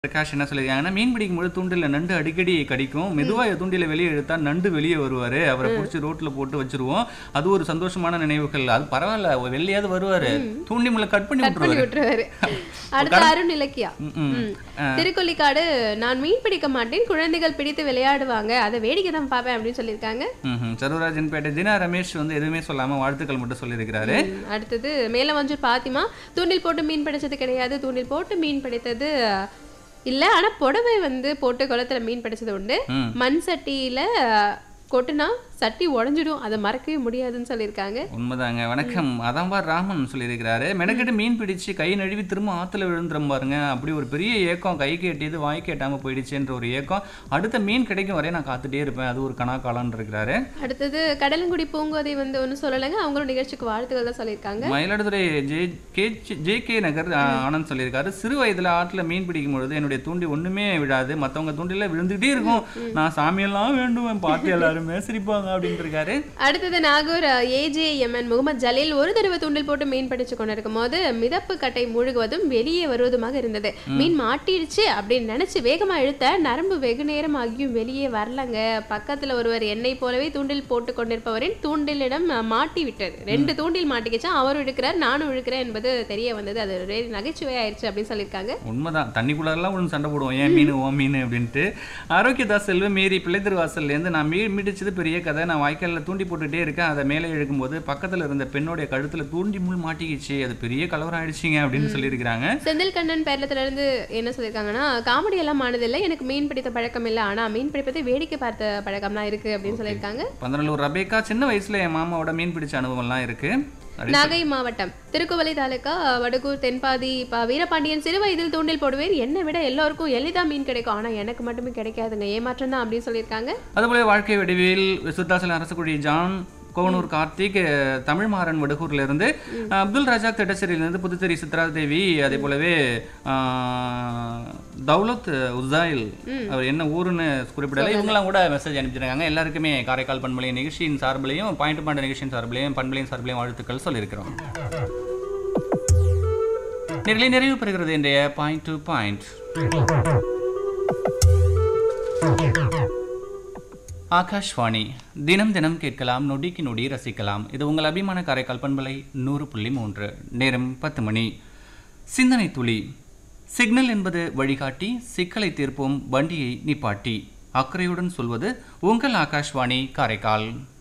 பிரகாஷ் என்ன சொல்லியிருக்காங்கன்னா மீன் பிடிக்கும் போது தூண்டில நண்டு அடிக்கடி கடிக்கும் மெதுவா தூண்டில வெளியே இழுத்தா நண்டு வெளியே வருவாரு அவரை பிடிச்சி ரோட்ல போட்டு வச்சிருவோம் அது ஒரு சந்தோஷமான நினைவுகள் அது பரவாயில்ல ஒரு வெளியாவது வருவாரு தூண்டி முள்ள கட் பண்ணி கட் பண்ணி விட்டுருவாரு விட்டுருவாரு அடுத்து அருண் இலக்கியா ம், ம். ம். திருக்கொல்லிக்காடு நான் மீன் பிடிக்க மாட்டேன் குழந்தைகள் பிடித்து விளையாடுவாங்க அதை வேடிக்கை தான் பார்ப்பேன் அப்படின்னு சொல்லியிருக்காங்க ம்ஹும். சர்வராஜன் பேட்டை தினா ரமேஷ் வந்து எதுவுமே சொல்லாம வாழ்த்துக்கள் மட்டும் சொல்லியிருக்கிறாரு ம், அடுத்தது மேலவஞ்சூர் பாத்திமா தூண்டில் போட்டு மீன் பிடிச்சது கிடையாது தூண்டில் போட்டு மீன் பிடித்தது அஹ், இல்ல ஆனா புடவை வந்து போட்டு குளத்துல மீன் பிடிச்சது உண்டு ம். மண் சட்டியில அஹ், கொட்டுனா சட்டி உடைஞ்சிடும் அதை மறக்கவே முடியாதுன்னு சொல்லியிருக்காங்க உண்மைதாங்க வணக்கம் அதான் பார் ராமன் சொல்லியிருக்கிறாரு மெனக்கெட்டு மீன் பிடிச்சு கை நழுவி திரும்ப ஆத்துல விழுந்துரும் பாருங்க அப்படி ஒரு பெரிய ஏக்கம் கைக்கு எட்டியது வாய்க்கு எட்டாம போயிடுச்சுன்ற ஒரு ஏக்கம் அடுத்த மீன் கிடைக்கும் வரை நான் காத்துட்டே இருப்பேன் அது ஒரு கணா காலான்னு இருக்கிறாரு அடுத்தது கடலங்குடி பூங்கோதை வந்து ஒன்றும் சொல்லலைங்க அவங்களும் நிகழ்ச்சிக்கு வாழ்த்துக்கள் தான் சொல்லியிருக்காங்க Mayiladuthurai J K J K Nagar ஆ, ஆனந்த் சொல்லியிருக்காரு சிறு வயதுல ஆற்றுல மீன் பிடிக்கும் பொழுது என்னுடைய தூண்டி ஒண்ணுமே விழாது மத்தவங்க தூண்டில விழுந்துகிட்டே இருக்கும் நான் சாமியெல்லாம் வேண்டுவேன் பார்த்து எல்லாருமே சிரிப்பாங்க அப்படின்ட்டு இருக்காரு அடுத்தது நாகூர் ஏஜேஎம்என் முகமது ஜலீல் ஒரு தடவை தூண்டில் போட்டு மீன் பிடிச்சு கொண்டிருக்கும் போது மிதப்பு கட்டை முழுகுவதும் வெளியே வருவதுமாக இருந்தது மீன் மாட்டிடுச்சு அப்படின்னு நினைச்சு வேகமா இழுத்த நரம்பு வெகு நேரம் ஆகியும் வெளியே வரலங்க பக்கத்துல ஒருவர் என்னை போலவே தூண்டில் போட்டு கொண்டிருப்பவரின் தூண்டிலிடம் அஹ், மாட்டி விட்டது ரெண்டு தூண்டில் மாட்டிக்கிச்சா அவரும் இழுக்கிறார் நானும் இழுக்கிறேன் என்பது தெரிய வந்தது அது ஒரு நகைச்சுவை ஆயிடுச்சு அப்படின்னு சொல்லியிருக்காங்க உண்மைதான் தண்ணிக்குள்ளெல்லாம் ஒன்று சண்டை போடுவோம் ஏன் மீன் ஓ மீன் அப்படின்ட்டு ஆரோக்கியதாஸ் செல்வம் மீறி பிள்ளைத்திருவாசல்லேருந்து நான் மீன் மிடிச்சது பெரிய கதை நான் வாய்க்காலில் தூண்டி போட்டுட்டே இருக்கேன் அதை மேலே இழுக்கும்போது பக்கத்தில் இருந்த பெண்ணுடைய கழுத்தில் தூண்டி முள் மாட்டிக்கிச்சு அது பெரிய கலவரம் ஆயிடுச்சிங்க அப்படின்னு சொல்லியிருக்கிறாங்க செந்தில் கண்ணன் பேரலத்துல இருந்து என்ன சொல்லியிருக்காங்கன்னா காமெடி எல்லாம் ஆனதில்லை எனக்கு மீன் பிடித்த பழக்கம் இல்லை ஆனா மீன் பிடிப்பதை வேடிக்கை பார்த்த பழக்கம் தான் இருக்கு அப்படின்னு சொல்லியிருக்காங்க பந்தநல்லூர் ரபேக்கா சின்ன வயசுல என் மாமாவோட மீன் பிடிச்ச அனுபவம்லாம் இருக்கு அப்படி நாகை மாவட்டம் திருக்குவளை தாலுக்கா வடகூர் தென்பாதி ப- வீரபாண்டியன் சிறு வயதில் தூண்டில் போடுவேன் என்னை விட எல்லோருக்கும் எளிதா மீன் கிடைக்கும் ஆனா எனக்கு மட்டுமே கிடைக்காதுங்க ஏமாற்றம் தான் அப்படின்னு சொல்லியிருக்காங்க அதுபோல வாழ்க்கை வடிவில் சுத்தாசல அரசக்குடி ஜான் கோவனூர் கார்த்திக் அஹ், தமிழ்மாறன் வடுகூர்ல இருந்து அஹ், அப்துல் ரஜாக் திட்டச்சேரியிலிருந்து புதுச்சேரி சித்ரா தேவி அதே போலவே அஹ், தௌலத் உசாயில் அவர் என்ன ஊருன்னு குறிப்பிடல இவங்கெல்லாம் கூட மெசேஜ் அனுப்பிச்சிருக்காங்க எல்லாருக்குமே காரைக்கால் பண்பலையின் நிகழ்ச்சியின் சார்பிலையும் பாயிண்ட் பாயிண்ட் நிகழ்ச்சியின் சார்பிலையும் பண்பலையின் சார்பிலையும் வாழ்த்துக்கள் சொல்லியிருக்கிறோம் நேரிலே நிறைவு பெறுகிறது இன்றைய பாயிண்ட் டு பாயிண்ட் ஆகாஷ்வாணி தினம் தினம் கேட்கலாம் நொடிக்கு நொடி ரசிக்கலாம் இது உங்கள் அபிமான காரைக்கால் பண்பலை நூறு புள்ளி மூன்று நேரம் பத்து மணி சிந்தனை துளி சிக்னல் என்பது வழிகாட்டி சிக்கலை தீர்ப்போம் வண்டியை நிப்பாட்டி அக்கறையுடன் சொல்வது உங்கள் ஆகாஷ்வாணி காரைக்கால்